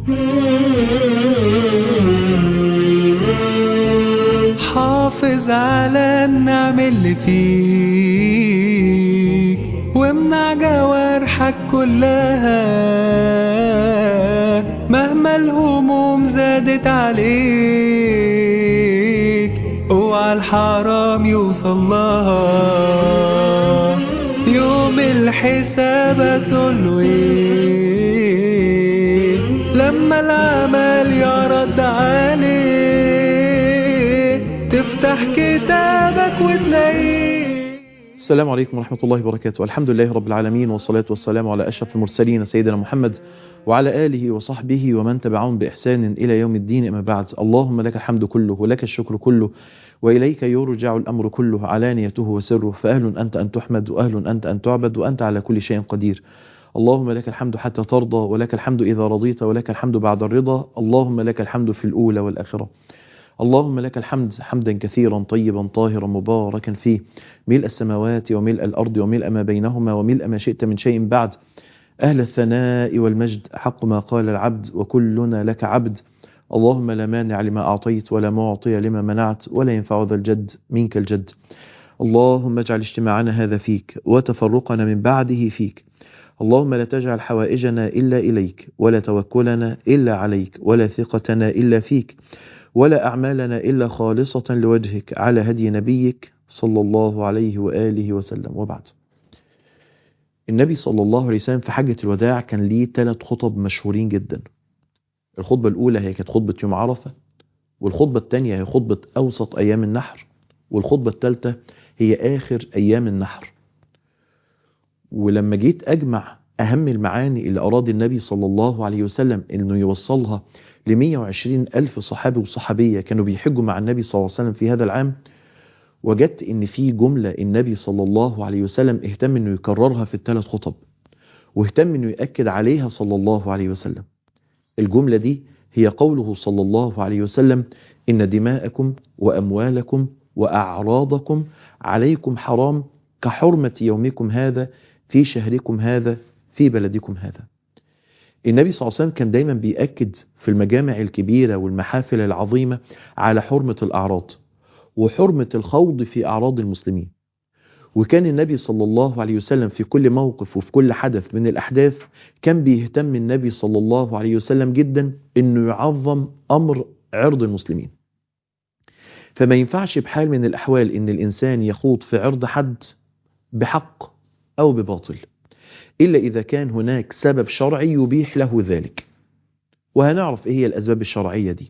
حافظ على النعم اللي فيك وامنع جوارحك كلها مهما الهموم زادت عليك اوعى الحرام يوصل لها يوم الحساب هتقوله ايه لما العمل يرد عليك تفتح كتابك وتلاقيه السلام عليكم ورحمة الله وبركاته الحمد لله رب العالمين والصلاة والسلام على أشرف المرسلين سيدنا محمد وعلى آله وصحبه ومن تبعهم بإحسان إلى يوم الدين أما بعد اللهم لك الحمد كله ولك الشكر كله وإليك يرجع الأمر كله علانيته وسره فأهل أنت أن تحمد وأهل أنت أن تعبد وأنت على كل شيء قدير اللهم لك الحمد حتى ترضى ولك الحمد إذا رضيت ولك الحمد بعد الرضا اللهم لك الحمد في الأولى والآخرة اللهم لك الحمد حمدا كثيرا طيبا طاهرا مباركا فيه ملء السماوات وملء الأرض وملء ما بينهما وملء ما شئت من شيء بعد أهل الثناء والمجد حق ما قال العبد وكلنا لك عبد اللهم لا مانع لما أعطيت ولا معطي لما منعت ولا ينفع ذا الجد منك الجد اللهم اجعل اجتماعنا هذا فيك وتفرقنا من بعده فيك اللهم لا تجعل حوائجنا إلا إليك ولا توكلنا إلا عليك ولا ثقتنا إلا فيك ولا أعمالنا إلا خالصة لوجهك على هدي نبيك صلى الله عليه وآله وسلم وبعد النبي صلى الله عليه وسلم في حجة الوداع كان ليه ثلاث خطب مشهورين جدا الخطبة الأولى هي كانت خطبة يوم عرفة والخطبة الثانية هي خطبة أوسط أيام النحر والخطبة الثالثة هي آخر أيام النحر ولما جيت أجمع أهم المعاني اللي أراد النبي صلى الله عليه وسلم أنه يوصلها ل 120 ألف صحابي وصحابية كانوا بيحجوا مع النبي صلى الله عليه وسلم في هذا العام وجدت ان في جملة النبي صلى الله عليه وسلم اهتم انه يكررها في الثلاث خطب واهتم انه يأكد عليها صلى الله عليه وسلم الجملة دي هي قوله صلى الله عليه وسلم إن دماءكم وأموالكم وأعراضكم عليكم حرام كحرمة يومكم هذا في شهركم هذا في بلدكم هذا النبي صلى الله عليه وسلم كان دايما بيأكد في المجامع الكبيرة والمحافل العظيمة على حرمة الأعراض وحرمة الخوض في أعراض المسلمين وكان النبي صلى الله عليه وسلم في كل موقف وفي كل حدث من الأحداث كان بيهتم النبي صلى الله عليه وسلم جدا أنه يعظم أمر عرض المسلمين فما ينفعش بحال من الأحوال أن الإنسان يخوض في عرض حد بحق أو بباطل إلا إذا كان هناك سبب شرعي يبيح له ذلك وهنعرف إيه هي الأسباب الشرعية دي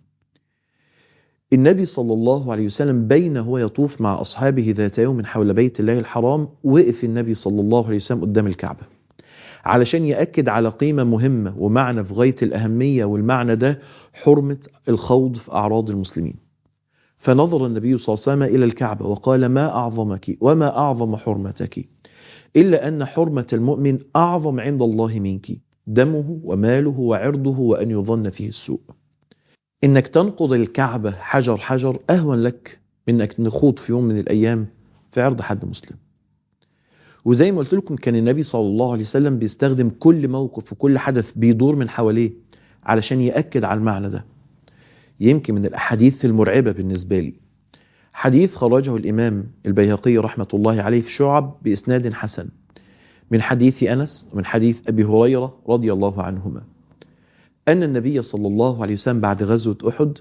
النبي صلى الله عليه وسلم بين هو يطوف مع أصحابه ذات يوم حول بيت الله الحرام وقف النبي صلى الله عليه وسلم قدام الكعبة علشان يأكد على قيمة مهمة ومعنى في غاية الأهمية والمعنى ده حرمة الخوض في أعراض المسلمين فنظر النبي صلى الله عليه وسلم إلى الكعبة وقال ما أعظمك وما أعظم حرمتك إلا أن حرمة المؤمن أعظم عند الله منك دمه وماله وعرضه وأن يظن فيه السوء إنك تنقض الكعبة حجر حجر أهون لك من أنك نخوض في يوم من الأيام في عرض حد مسلم وزي ما قلت لكم كان النبي صلى الله عليه وسلم بيستخدم كل موقف وكل حدث بيدور من حواليه علشان يأكد على المعنى ده يمكن من الأحاديث المرعبة بالنسبة لي حديث خرجه الإمام البيهقي رحمة الله عليه في شعب بإسناد حسن من حديث أنس ومن حديث أبي هريرة رضي الله عنهما أن النبي صلى الله عليه وسلم بعد غزوة أحد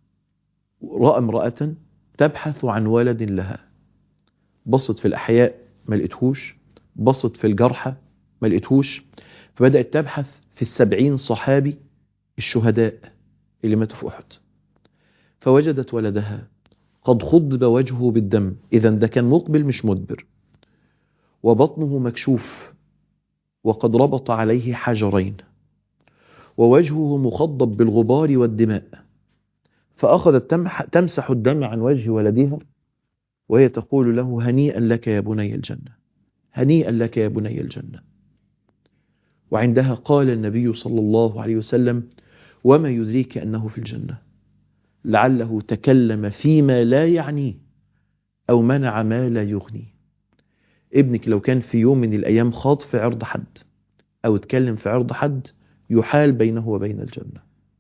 رأى امرأة تبحث عن ولد لها بصت في الأحياء ما لقيتهوش بصت في الجرحى ما لقيتهوش فبدأت تبحث في السبعين صحابي الشهداء اللي ماتوا في أحد فوجدت ولدها قد خضب وجهه بالدم إذا ده كان مقبل مش مدبر وبطنه مكشوف وقد ربط عليه حجرين ووجهه مخضب بالغبار والدماء فأخذت تمسح الدم عن وجه ولدها وهي تقول له هنيئا لك يا بني الجنة هنيئا لك يا بني الجنة وعندها قال النبي صلى الله عليه وسلم وما يدريك أنه في الجنة لعله تكلم فيما لا يعنيه أو منع ما لا يغنيه ابنك لو كان في يوم من الأيام خاض في عرض حد أو اتكلم في عرض حد يحال بينه وبين الجنة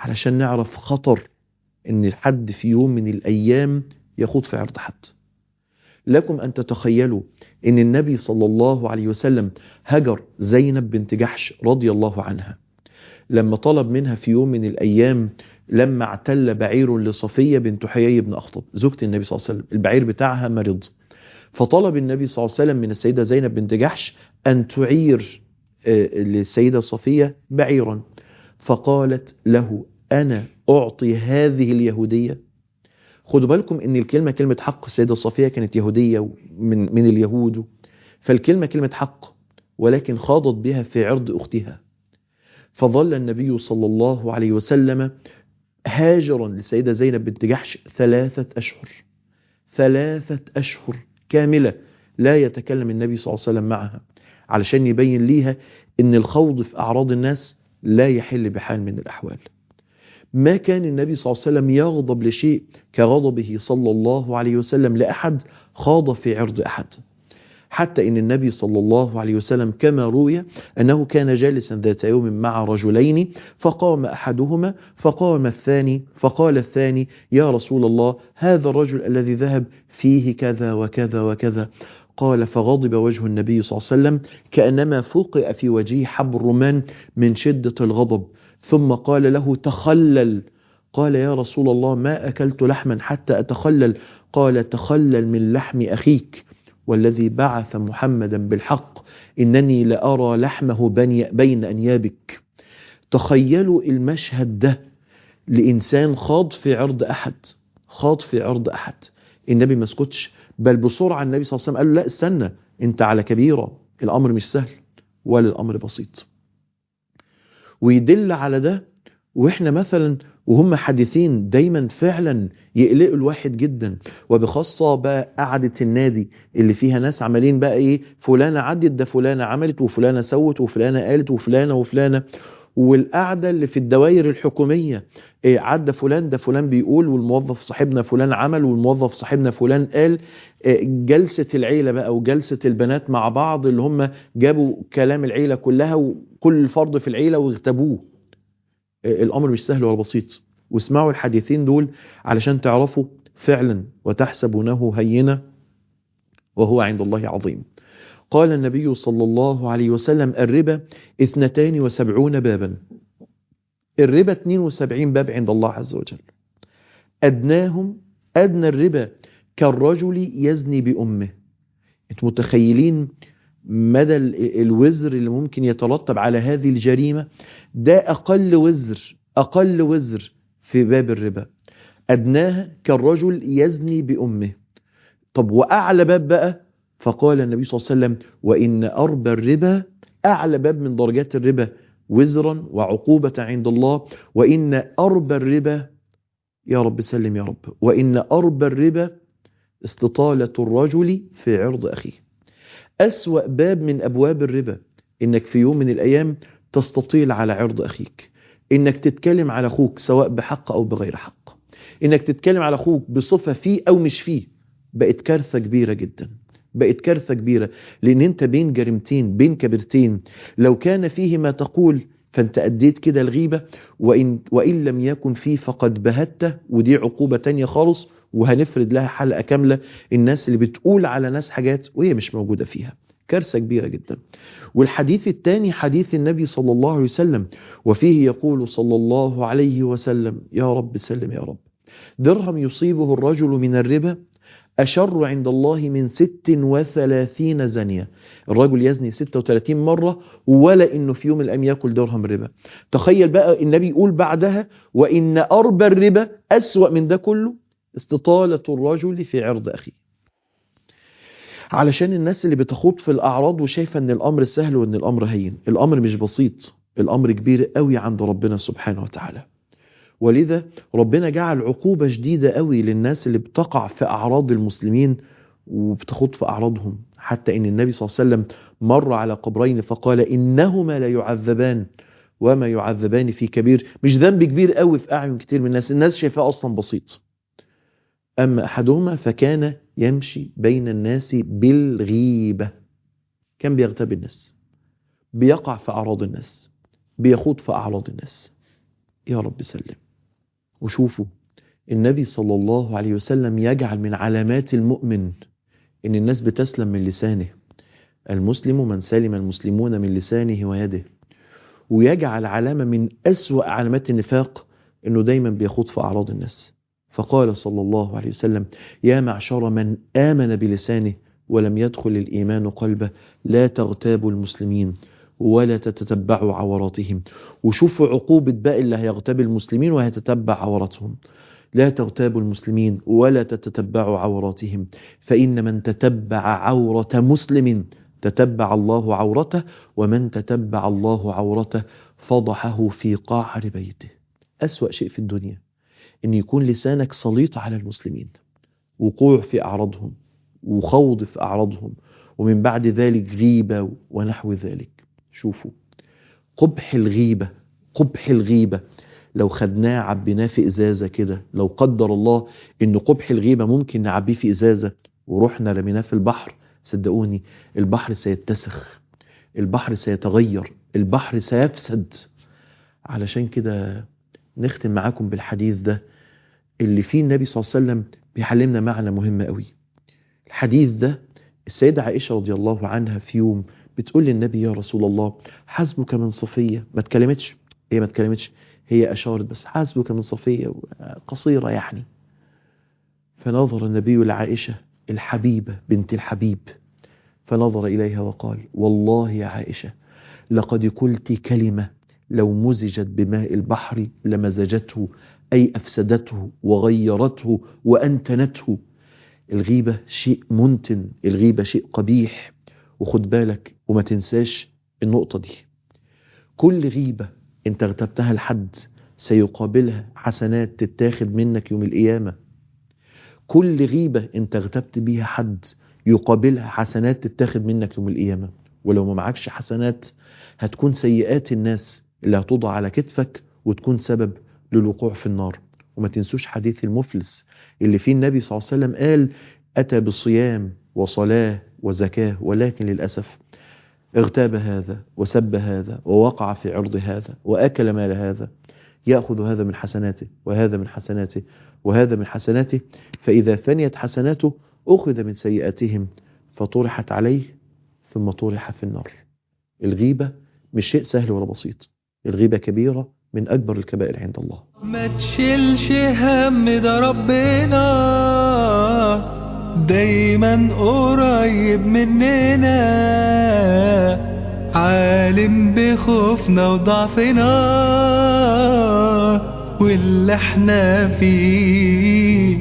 علشان نعرف خطر ان حد في يوم من الايام يخوض في عرض حد لكم ان تتخيلوا ان النبي صلى الله عليه وسلم هجر زينب بنت جحش رضي الله عنها لما طلب منها في يوم من الايام لما اعتل بعير لصفيه بنت حيي بن اخطب زوجة النبي صلى الله عليه وسلم البعير بتاعها مرض فطلب النبي صلى الله عليه وسلم من السيده زينب بنت جحش ان تعير للسيده صفيه بعيرا فقالت له انا اعطي هذه اليهوديه خدوا بالكم ان الكلمه كلمه حق السيده صفيه كانت يهوديه من من اليهود فالكلمه كلمه حق ولكن خاضت بها في عرض اختها فظل النبي صلى الله عليه وسلم هاجرا للسيده زينب بنت جحش ثلاثه اشهر ثلاثه اشهر كامله لا يتكلم النبي صلى الله عليه وسلم معها علشان يبين ليها ان الخوض في اعراض الناس لا يحل بحال من الاحوال ما كان النبي صلى الله عليه وسلم يغضب لشيء كغضبه صلى الله عليه وسلم لأحد خاض في عرض أحد حتى إن النبي صلى الله عليه وسلم كما روي أنه كان جالسا ذات يوم مع رجلين فقام أحدهما فقام الثاني فقال الثاني يا رسول الله هذا الرجل الذي ذهب فيه كذا وكذا وكذا قال فغضب وجه النبي صلى الله عليه وسلم كأنما فوقئ في وجهه حب الرمان من شدة الغضب ثم قال له تخلل قال يا رسول الله ما أكلت لحما حتى أتخلل قال تخلل من لحم أخيك والذي بعث محمدا بالحق إنني لأرى لحمه بين أنيابك تخيلوا المشهد ده لإنسان خاض في عرض أحد خاض في عرض أحد النبي ما سكتش بل بسرعة النبي صلى الله عليه وسلم قال له لا استنى انت على كبيرة الأمر مش سهل ولا الأمر بسيط ويدل على ده واحنا مثلا وهم حديثين دايما فعلا يقلقوا الواحد جدا وبخاصة بقى قعدة النادي اللي فيها ناس عمالين بقى ايه فلانة عدت ده فلانة عملت وفلانة سوت وفلانة قالت وفلانة وفلانة والقعدة اللي في الدوائر الحكومية إيه عدى فلان ده فلان بيقول والموظف صاحبنا فلان عمل والموظف صاحبنا فلان قال إيه جلسة العيلة بقى وجلسة البنات مع بعض اللي هم جابوا كلام العيلة كلها وكل فرد في العيلة واغتابوه إيه الأمر مش سهل ولا بسيط واسمعوا الحديثين دول علشان تعرفوا فعلا وتحسبونه هينة وهو عند الله عظيم قال النبي صلى الله عليه وسلم الربا اثنتان وسبعون بابا الربا 72 باب عند الله عز وجل أدناهم أدنى الربا كالرجل يزني بأمه انتم متخيلين مدى الوزر اللي ممكن يترتب على هذه الجريمة ده أقل وزر أقل وزر في باب الربا أدناها كالرجل يزني بأمه طب وأعلى باب بقى فقال النبي صلى الله عليه وسلم وإن أربى الربا أعلى باب من درجات الربا وزرا وعقوبة عند الله وإن أربى الربا يا رب سلم يا رب وإن أربى الربا استطالة الرجل في عرض أخيه أسوأ باب من أبواب الربا إنك في يوم من الأيام تستطيل على عرض أخيك إنك تتكلم على أخوك سواء بحق أو بغير حق إنك تتكلم على أخوك بصفة فيه أو مش فيه بقت كارثة كبيرة جدا بقت كارثة كبيرة لأن أنت بين جريمتين بين كبيرتين لو كان فيه ما تقول فأنت أديت كده الغيبة وإن, وإن لم يكن فيه فقد بهته ودي عقوبة تانية خالص وهنفرد لها حلقة كاملة الناس اللي بتقول على ناس حاجات وهي مش موجودة فيها كارثة كبيرة جدا والحديث الثاني حديث النبي صلى الله عليه وسلم وفيه يقول صلى الله عليه وسلم يا رب سلم يا رب درهم يصيبه الرجل من الربا أشر عند الله من ست وثلاثين زنية الرجل يزني ستة وثلاثين مرة ولا إنه في يوم الأيام يأكل درهم ربا تخيل بقى النبي يقول بعدها وإن أربى الربا أسوأ من ده كله استطالة الرجل في عرض أخيه علشان الناس اللي بتخوض في الأعراض وشايفة أن الأمر سهل وأن الأمر هين الأمر مش بسيط الأمر كبير قوي عند ربنا سبحانه وتعالى ولذا ربنا جعل عقوبة شديدة قوي للناس اللي بتقع في أعراض المسلمين وبتخوض في أعراضهم حتى إن النبي صلى الله عليه وسلم مر على قبرين فقال إنهما لا يعذبان وما يعذبان في كبير مش ذنب كبير قوي في أعين كتير من الناس الناس شايفاه أصلا بسيط أما أحدهما فكان يمشي بين الناس بالغيبة كان بيغتاب الناس بيقع في أعراض الناس بيخوض في أعراض الناس يا رب سلم وشوفوا النبي صلى الله عليه وسلم يجعل من علامات المؤمن ان الناس بتسلم من لسانه المسلم من سلم المسلمون من لسانه ويده ويجعل علامة من أسوأ علامات النفاق انه دايما بيخوض في اعراض الناس فقال صلى الله عليه وسلم يا معشر من آمن بلسانه ولم يدخل الإيمان قلبه لا تغتابوا المسلمين ولا تتتبعوا عوراتهم وشوفوا عقوبة بقى اللي هيغتاب المسلمين وهيتتبع عوراتهم لا تغتابوا المسلمين ولا تتتبعوا عوراتهم فإن من تتبع عورة مسلم تتبع الله عورته ومن تتبع الله عورته فضحه في قعر بيته أسوأ شيء في الدنيا أن يكون لسانك سليط على المسلمين وقوع في أعراضهم وخوض في أعراضهم ومن بعد ذلك غيبة ونحو ذلك شوفوا قبح الغيبة قبح الغيبة لو خدناه عبيناه في إزازة كده لو قدر الله إن قبح الغيبة ممكن نعبيه في إزازة ورحنا رميناه في البحر صدقوني البحر سيتسخ البحر سيتغير البحر سيفسد علشان كده نختم معاكم بالحديث ده اللي فيه النبي صلى الله عليه وسلم بيعلمنا معنى مهم قوي الحديث ده السيدة عائشة رضي الله عنها في يوم بتقول للنبي يا رسول الله حسبك من صفية ما اتكلمتش هي ما اتكلمتش هي أشارت بس حسبك من صفية قصيرة يعني فنظر النبي لعائشة الحبيبة بنت الحبيب فنظر إليها وقال والله يا عائشة لقد قلت كلمة لو مزجت بماء البحر لمزجته أي أفسدته وغيرته وأنتنته الغيبة شيء منتن الغيبة شيء قبيح وخد بالك وما تنساش النقطة دي كل غيبة انت اغتبتها لحد سيقابلها حسنات تتاخد منك يوم القيامة كل غيبة انت اغتبت بيها حد يقابلها حسنات تتاخد منك يوم القيامة ولو ما معكش حسنات هتكون سيئات الناس اللي هتوضع على كتفك وتكون سبب للوقوع في النار وما تنسوش حديث المفلس اللي فيه النبي صلى الله عليه وسلم قال أتى بصيام وصلاة وزكاة ولكن للأسف اغتاب هذا وسب هذا ووقع في عرض هذا وأكل مال هذا يأخذ هذا من حسناته وهذا من حسناته وهذا من حسناته فإذا فنيت حسناته أخذ من سيئاتهم فطرحت عليه ثم طرح في النار الغيبة مش شيء سهل ولا بسيط الغيبة كبيرة من أكبر الكبائر عند الله ما تشيلش هم ده ربنا دايما قريب مننا عالم بخوفنا وضعفنا واللي احنا فيه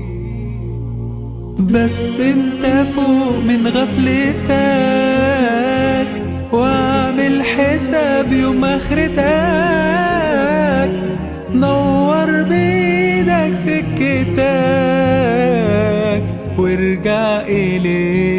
بس انت فوق من غفلتك واعمل حساب يوم اخرتك نور بيدك سكتك وارجع اليه